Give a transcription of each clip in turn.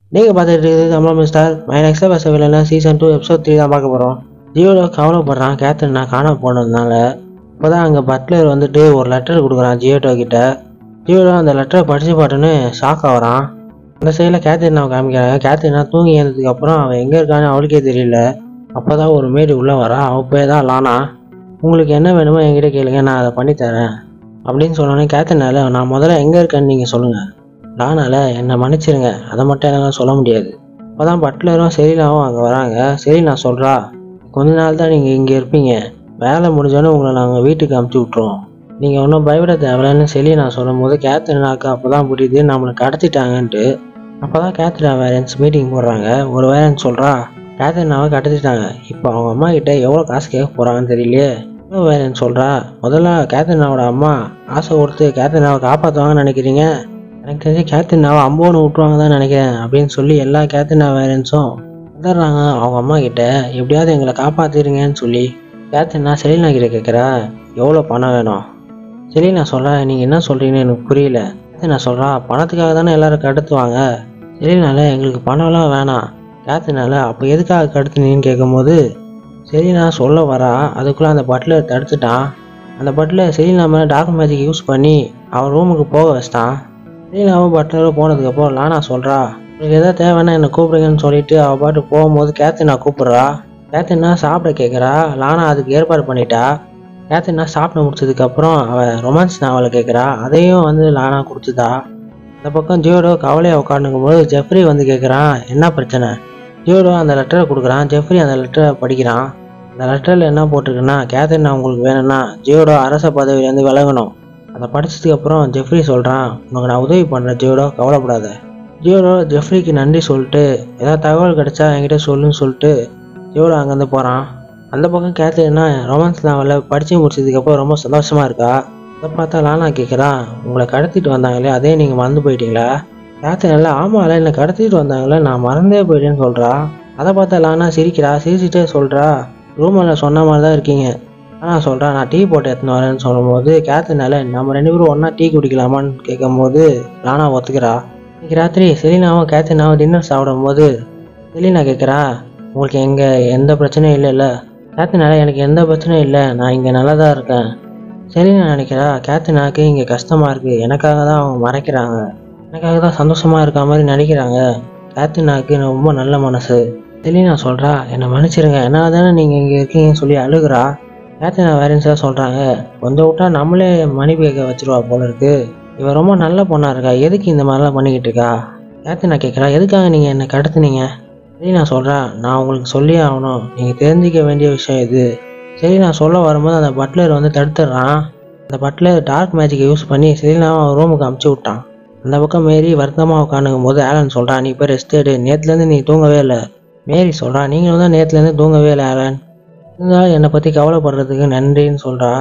நீங்கள் பார்த்துட்டு இருக்குது தமிழ் மிஸ்டர் மை நெக்ஸ்ட் பேச வில்லைனா சீசன் டூ எபிசோட் த்ரீ தான் பார்க்க போகிறோம் ஜியோட கவலைப்படுறான் கேத்ரின் நான் காணாம போனதுனால இப்போ தான் அங்கே பட்லர் வந்துட்டு ஒரு லெட்டர் கொடுக்குறான் ஜியோட்டோ கிட்ட ஜியோடோ அந்த லெட்டரை படித்து பாட்டுன்னு ஷாக் ஆகுறான் அந்த சைடில் கேத்ரின் அவன் காமிக்கிறாங்க கேத்ரினா தூங்கி எழுந்ததுக்கு அப்புறம் அவன் எங்கே இருக்கான்னு அவளுக்கே தெரியல அப்போ தான் ஒரு மேடு உள்ளே வரா அவள் பேர் தான் லானா உங்களுக்கு என்ன வேணுமோ என்கிட்ட கேளுங்க நான் அதை பண்ணித்தரேன் அப்படின்னு சொன்னோன்னே கேத்தனால நான் முதல்ல எங்கே இருக்கேன்னு நீங்கள் சொல்லுங்கள் லானால என்னை மன்னிச்சிருங்க அதை மட்டும் என்னால் சொல்ல முடியாது அப்போ தான் பட்லரும் செரிலாவும் அங்கே வராங்க சரி நான் சொல்கிறா கொஞ்ச நாள் தான் நீங்கள் இங்கே இருப்பீங்க வேலை முடிஞ்சோன்னே உங்களை நாங்கள் வீட்டுக்கு அமுச்சு விட்ருவோம் நீங்கள் ஒன்றும் பயப்பட தேவையில்லன்னு சொல்லி நான் சொல்லும் போது கேத்தனாக்கு அப்போ தான் புரியுது நம்மளை கடத்திட்டாங்கன்ட்டு அப்போ தான் கேத்ரினா வேரன்ஸ் மீட்டிங் போடுறாங்க ஒரு வேரன்ஸ் சொல்கிறா கேத்ரினாவை கடத்திட்டாங்க இப்போ அவங்க அம்மா கிட்ட எவ்வளோ காசு கேட்க போகிறாங்கன்னு தெரியலையே இன்னும் வேறன்னு சொல்கிறா முதல்ல கேத்ரினாவோட அம்மா ஆசை கொடுத்து கேத்ரினாவை காப்பாற்றுவாங்கன்னு நினைக்கிறீங்க எனக்கு தெரிஞ்சு கேத்ரினாவை அம்போன்னு விட்டுருவாங்க தான் நினைக்கிறேன் அப்படின்னு சொல்லி எல்லா கேத்ரினா வேரன்ஸும் வந்துடுறாங்க அவங்க அம்மா கிட்ட எப்படியாவது எங்களை காப்பாற்றிடுங்கன்னு சொல்லி கேத்ரினா செலினா கிட்ட கேட்குறா எவ்வளோ பணம் வேணும் சரி நான் சொல்கிறேன் நீங்கள் என்ன சொல்கிறீங்கன்னு எனக்கு புரியல நான் சொல்கிறா பணத்துக்காக தானே எல்லாரும் கடத்துவாங்க சரினால எங்களுக்கு பணம்லாம் வேணாம் கேத்துனால அப்போ எதுக்காக கடத்துனீங்கன்னு கேட்கும்போது சரி நான் சொல்ல வரா அதுக்குள்ளே அந்த பட்லர் தடுத்துட்டான் அந்த பட்லர் செலினா மேலே டார்க் மேஜிக் யூஸ் பண்ணி அவன் ரூமுக்கு போக வச்சிட்டான் செலினாவும் பட்லரும் போனதுக்கப்புறம் லானா சொல்கிறா உங்களுக்கு எதாவது தேவைன்னா என்னை கூப்பிடுங்கன்னு சொல்லிட்டு அவள் பாட்டு போகும்போது கேத்தினா கூப்பிட்றா கேத்தினா சாப்பிட கேட்குறா லானா அதுக்கு ஏற்பாடு பண்ணிட்டா கேத்தினா சாப்பிட முடிச்சதுக்கப்புறம் அவள் ரொமான்ஸ் நாவலை கேட்குறா அதையும் வந்து லானா கொடுத்துதா அந்த பக்கம் ஜியோடோ கவலையாக உட்காந்துக்கும் போது ஜெஃப்ரி வந்து கேட்குறான் என்ன பிரச்சனை ஜியோடோ அந்த லெட்டரை கொடுக்குறான் ஜெஃப்ரி அந்த லெட்டரை படிக்கிறான் அந்த லெட்டரில் என்ன போட்டிருக்குன்னா கேத்தரின் உங்களுக்கு வேணும்னா ஜியோடோ அரச பதவியிலேருந்து விலகணும் அதை படிச்சதுக்கு அப்புறம் ஜெஃப்ரி சொல்கிறான் உனக்கு நான் உதவி பண்ணுறேன் ஜியோடோ கவலைப்படாத ஜியோடோ ஜெஃப்ரிக்கு நன்றி சொல்லிட்டு ஏதாவது தகவல் கிடைச்சா என்கிட்ட சொல்லுன்னு சொல்லிட்டு ஜியோடோ அங்கேருந்து போகிறான் அந்த பக்கம் கேத்தரின்னா ரொமான்ஸ் நாவலில் படித்து முடிச்சதுக்கப்புறம் ரொம்ப சந்தோஷமாக இருக்கா அதை பார்த்தா லானா கேட்குறான் உங்களை கடத்திட்டு வந்தாங்களே அதே நீங்கள் மறந்து போயிட்டீங்களா கேத்தரின்ல ஆமாம்ல என்னை கடத்திட்டு வந்தாங்களே நான் மறந்தே போயிட்டேன்னு சொல்கிறா அதை பார்த்தா லானா சிரிக்கிறா சிரிச்சிட்டே சொல்கிறா ரூமில் சொன்ன மாதிரி தான் இருக்கீங்க ஆனால் சொல்கிறா நான் டீ போட்டு எடுத்துன்னு வரேன்னு சொல்லும்போது கேத்தனால நம்ம ரெண்டு பேரும் ஒன்றா டீ குடிக்கலாமான்னு கேட்கும்போது லானா ஒத்துக்கிறா இன்னைக்கு ராத்திரி செலினாவும் கேத்தனாவும் டின்னர் சாப்பிடும்போது செலினா கேட்குறா உங்களுக்கு எங்கே எந்த பிரச்சனையும் இல்லைல்ல கேத்தனால எனக்கு எந்த பிரச்சனையும் இல்லை நான் இங்கே நல்லா தான் இருக்கேன் செலினா நினைக்கிறா கேத்தனாக்கு இங்கே கஷ்டமாக இருக்குது எனக்காக தான் அவங்க மறைக்கிறாங்க எனக்காக தான் சந்தோஷமாக இருக்க மாதிரி நடிக்கிறாங்க கேத்தனாக்கு ரொம்ப நல்ல மனசு செலினா சொல்கிறா என்னை மன்னிச்சிருங்க என்னால் தானே நீங்கள் இங்கே இருக்கீங்கன்னு சொல்லி அழுகுறா கேத்தனா வேறன்ஸாக சொல்கிறாங்க கொஞ்சம் விட்டா நம்மளே மணி கேட்க வச்சிருவா போல இருக்கு இவ ரொம்ப நல்ல பொண்ணாக இருக்கா எதுக்கு இந்த மாதிரிலாம் பண்ணிக்கிட்டு இருக்கா கேத்தனா கேட்குறா எதுக்காக நீங்கள் என்னை கடத்துனீங்க சரி நான் சொல்கிறேன் நான் உங்களுக்கு சொல்லியே ஆகணும் நீங்கள் தெரிஞ்சிக்க வேண்டிய விஷயம் இது சரி நான் சொல்ல வரும்போது அந்த பட்லர் வந்து தடுத்துடுறான் அந்த பட்லர் டார்க் மேஜிக்கை யூஸ் பண்ணி சரினாவும் அவன் ரூமுக்கு அமுச்சு விட்டான் அந்த பக்கம் மேரி வருத்தமாக உட்காந்துக்கும் போது ஆலன் சொல்கிறான் நீ போய் ரெஸ்ட் எடு நேற்றுலேருந்து நீ தூங்கவே இல்லை மேரி சொல்கிறா நீங்களும் தான் நேற்றுலேருந்து தூங்கவே இல்லை ஆலன் இருந்தாலும் என்னை பற்றி கவலைப்படுறதுக்கு நன்றின்னு சொல்கிறா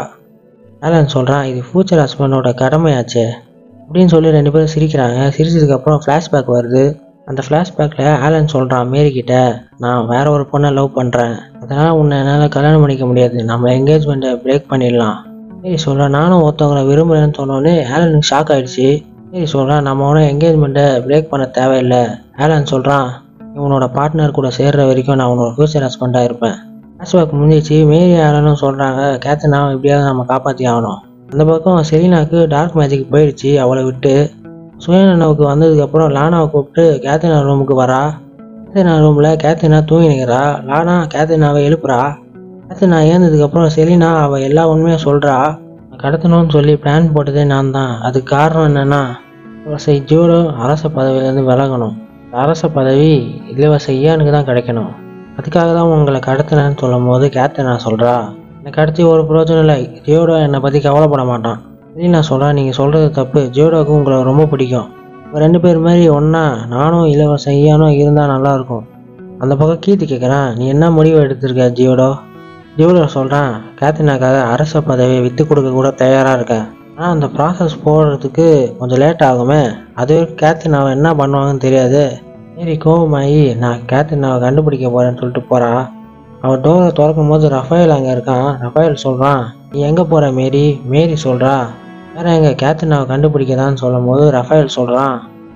ஆலன் சொல்கிறான் இது ஃபியூச்சர் ஹஸ்பண்டோட கடமையாச்சே அப்படின்னு சொல்லி ரெண்டு பேரும் சிரிக்கிறாங்க சிரிச்சதுக்கப்புறம் ஃப்ளாஷ்பேக் வருது அந்த ஃப்ளாஷ்பேக்கில் ஆலன் சொல்கிறான் மேரி கிட்ட நான் வேற ஒரு பொண்ணை லவ் பண்ணுறேன் அதனால் உன்னை என்னால் கல்யாணம் பண்ணிக்க முடியாது நம்ம என்கேஜ்மெண்ட்டை பிரேக் பண்ணிடலாம் மேரி சொல்கிறேன் நானும் ஒருத்தவங்களை விரும்புகிறேன்னு சொன்னோடனே ஆலனுக்கு ஷாக் ஆயிடுச்சு மேரி சொல்கிறான் நம்ம ஒன்றும் என்கேஜ்மெண்ட்டை பிரேக் பண்ண தேவையில்லை ஆலன் சொல்கிறான் உன்னோட பார்ட்னர் கூட சேர்ற வரைக்கும் நான் உன்னோட ஃபியூச்சர் ஹஸ்பண்டாக இருப்பேன் ஃப்ளாஷ்பேக் முடிஞ்சிச்சு மேரி ஆலனும் சொல்கிறாங்க கேத்தனா எப்படியாவது நம்ம காப்பாற்றி ஆகணும் அந்த பக்கம் செலினாக்கு டார்க் மேஜிக் போயிடுச்சு அவளை விட்டு சுயநனவுக்கு வந்ததுக்கப்புறம் லானாவை கூப்பிட்டு கேத்தனா ரூமுக்கு வரா கேத்தனா ரூமில் கேத்தனா தூங்கி நிற்கிறா லானா கேத்தனாவை எழுப்புறா கேத்தனா ஏந்ததுக்கப்புறம் செலினா அவள் எல்லா உண்மையும் சொல்கிறா கடத்தணும்னு சொல்லி பிளான் போட்டதே நான் தான் அதுக்கு காரணம் என்னென்னா இலவசை ஜோடோ அரச பதவியிலேருந்து விலகணும் அரச பதவி இலவச ஐயானுக்கு தான் கிடைக்கணும் அதுக்காக தான் உங்களை கடத்தினேன்னு சொல்லும் போது கேத்தனா சொல்கிறா என்னை கடத்தி ஒரு பிரயோஜனம் இல்லை ஜியோடோ என்னை பற்றி கவலைப்பட மாட்டான் சரி நான் சொல்கிறேன் நீங்கள் சொல்கிறது தப்பு ஜியோடோக்கு உங்களை ரொம்ப பிடிக்கும் இப்போ ரெண்டு பேர் மாதிரி ஒன்றா நானும் இலவச ஐயானும் இருந்தால் நல்லாயிருக்கும் அந்த பக்கம் கீர்த்தி கேட்குறான் நீ என்ன முடிவு எடுத்திருக்க ஜியோடோ ஜியோடோ சொல்கிறான் கேத்தினாக்காக அரச பதவியை விற்று கொடுக்க கூட தயாராக இருக்கேன் ஆனால் அந்த ப்ராசஸ் போடுறதுக்கு கொஞ்சம் லேட் ஆகுமே அது வரைக்கும் கேத்தினாவை என்ன பண்ணுவாங்கன்னு தெரியாது மேரி கோபமாயி நான் கேத்தினாவை கண்டுபிடிக்க போகிறேன்னு சொல்லிட்டு போகிறா அவன் டோரை திறக்கும் போது ரஃபேல் அங்கே இருக்கான் ரஃபேல் சொல்கிறான் நீ எங்கே போகிற மேரி மேரி சொல்கிறா வேற எங்க கேத்தினாவை கண்டுபிடிக்கதான்னு சொல்லும் போது ரஃபேல் சொல்கிறான்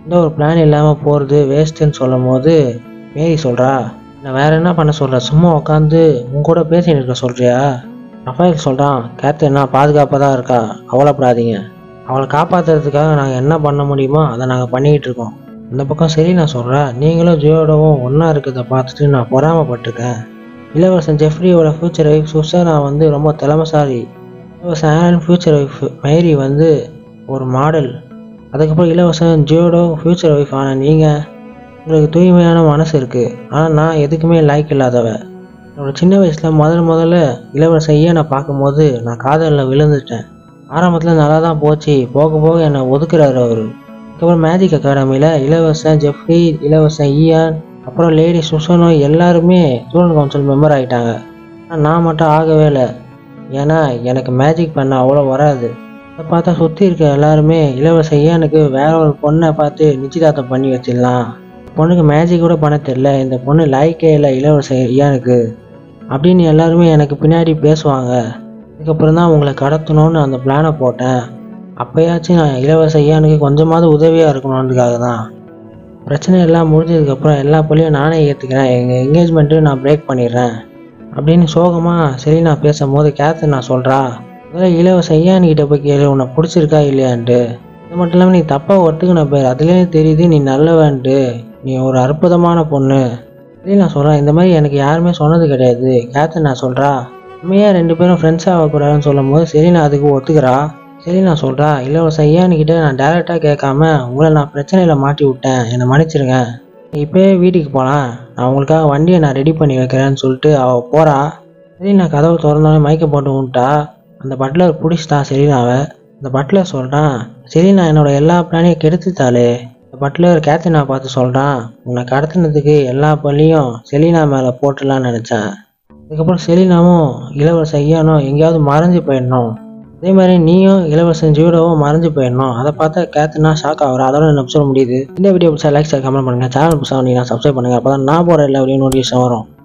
இந்த ஒரு பிளான் இல்லாமல் போகிறது வேஸ்ட்டுன்னு சொல்லும் போது மேரி சொல்கிறா நான் வேற என்ன பண்ண சொல்கிற சும்மா உட்காந்து உன் கூட பேசிட்டு இருக்க சொல்கிறியா ரஃபேல் சொல்கிறான் கேத்தரினா பாதுகாப்பாக தான் இருக்கா கவலைப்படாதீங்க அவளை காப்பாற்றுறதுக்காக நாங்கள் என்ன பண்ண முடியுமோ அதை நாங்கள் பண்ணிக்கிட்டு இருக்கோம் இந்த பக்கம் சரி நான் சொல்கிறேன் நீங்களும் ஜியோடவும் ஒன்றா இருக்கிறத பார்த்துட்டு நான் பொறாமப்பட்டிருக்கேன் இளவரசன் ஜெஃப்ரியோட ஃபியூச்சர் ஒய்ஃப் சுசனா வந்து ரொம்ப திறமசாலி இளவரசன் ஆன் ஃபியூச்சர் ஒய்ஃப் மேரி வந்து ஒரு மாடல் அதுக்கப்புறம் இளவரசன் ஜியோடோ ஃபியூச்சர் ஒய்ஃப் ஆன நீங்கள் உங்களுக்கு தூய்மையான மனசு இருக்குது ஆனால் நான் எதுக்குமே லாய்க்கு இல்லாதவ என்னோட சின்ன வயசில் முதல் முதல்ல இளவரசன் ஈயனை பார்க்கும்போது நான் காதலில் விழுந்துட்டேன் ஆரம்பத்தில் நல்லா தான் போச்சு போக போக என்னை ஒதுக்குறாரு அவர் அதுக்கப்புறம் மேஜிக் அகாடமியில் இளவரசன் ஜெஃப்ரி இளவரசன் ஈயான் அப்புறம் லேடி சுசனோ எல்லாருமே ஸ்டூடெண்ட் கவுன்சில் மெம்பர் ஆகிட்டாங்க ஆனால் நான் மட்டும் ஆகவே இல்லை ஏன்னா எனக்கு மேஜிக் பண்ண அவ்வளோ வராது அதை பார்த்தா சுற்றி இருக்க எல்லாருமே இளவரசன் ஈயானுக்கு வேற ஒரு பொண்ணை பார்த்து நிச்சயதார்த்தம் பண்ணி வச்சிடலாம் பொண்ணுக்கு மேஜிக் கூட பண்ண தெரியல இந்த பொண்ணு லாய்க்கே இல்லை இளவரசன் ஐயானுக்கு அப்படின்னு எல்லாருமே எனக்கு பின்னாடி பேசுவாங்க அதுக்கப்புறம் தான் உங்களை கடத்தணும்னு அந்த பிளானை போட்டேன் அப்போயாச்சும் நான் இளவரச ஐயானுக்கு கொஞ்சமாவது உதவியாக இருக்கணுன்றதுக்காக தான் பிரச்சனை எல்லாம் முடிஞ்சதுக்கப்புறம் எல்லா பள்ளியும் நானே ஏற்றுக்கிறேன் எங்கள் என்கேஜ்மெண்ட்டு நான் பிரேக் பண்ணிடுறேன் அப்படின்னு சோகமாக சரி நான் பேசும்போது கேத்து நான் சொல்கிறா முதல்ல இளவரச ஐயானுக்கிட்ட போய் கேளு உன்னை பிடிச்சிருக்கா இல்லையான்ட்டு அது மட்டும் இல்லாமல் நீ தப்பாக ஒத்துக்கின பேர் அதுலேயே தெரியுது நீ நல்லவன்ட்டு நீ ஒரு அற்புதமான பொண்ணு சரி நான் சொல்கிறேன் இந்த மாதிரி எனக்கு யாருமே சொன்னது கிடையாது கேத்து நான் சொல்கிறா உண்மையா ரெண்டு பேரும் ஃப்ரெண்ட்ஸ் ஆகக்கூடாதுன்னு சொல்லும் போது சரி நான் அதுக்கு ஒத்துக்கிறா சரி நான் சொல்கிறா இளவரசன் ஐயானுக்கிட்ட நான் டேரெக்டாக கேட்காம உங்களை நான் பிரச்சனையில் மாட்டி விட்டேன் என்னை மன்னிச்சிருங்க இப்போயே வீட்டுக்கு போகலாம் நான் உங்களுக்காக வண்டியை நான் ரெடி பண்ணி வைக்கிறேன்னு சொல்லிட்டு அவள் போகிறா சரி நான் கதவு திறந்தோடனே மயக்க போட்டு விட்டா அந்த பட்லர் பிடிச்சிட்டான் செலினாவை அந்த பட்லர் சொல்கிறான் சரி நான் என்னோட எல்லா பிளானையும் கெடுத்துட்டாளே இந்த பட்லர் கேத்தனா பார்த்து சொல்கிறான் உன்னை கடத்தினதுக்கு எல்லா பள்ளியும் செலினா மேலே போட்டுடலான்னு நினச்சேன் அதுக்கப்புறம் செலினாவும் இளவரசன் ஐயானும் எங்கேயாவது மறைஞ்சு போயிடணும் அதே மாதிரி நீயும் இளவரசன் ஜீவிடவும் மறைஞ்சு போயிடணும் அதை பார்த்தா கேத்துனா ஷாக் ஆகுற அதோட என்ன சொல்ல முடியுது இந்த வீடியோ பிடிச்சா லைக் கமெண்ட் பண்ணுங்க சேனல் புதுசாக நீங்கள் சப்ஸ்கிரைப் பண்ணுங்க அப்போ தான் நான் போகிற எல்லா வீடியோ நோட்டிஃபிகேஷன் வரும்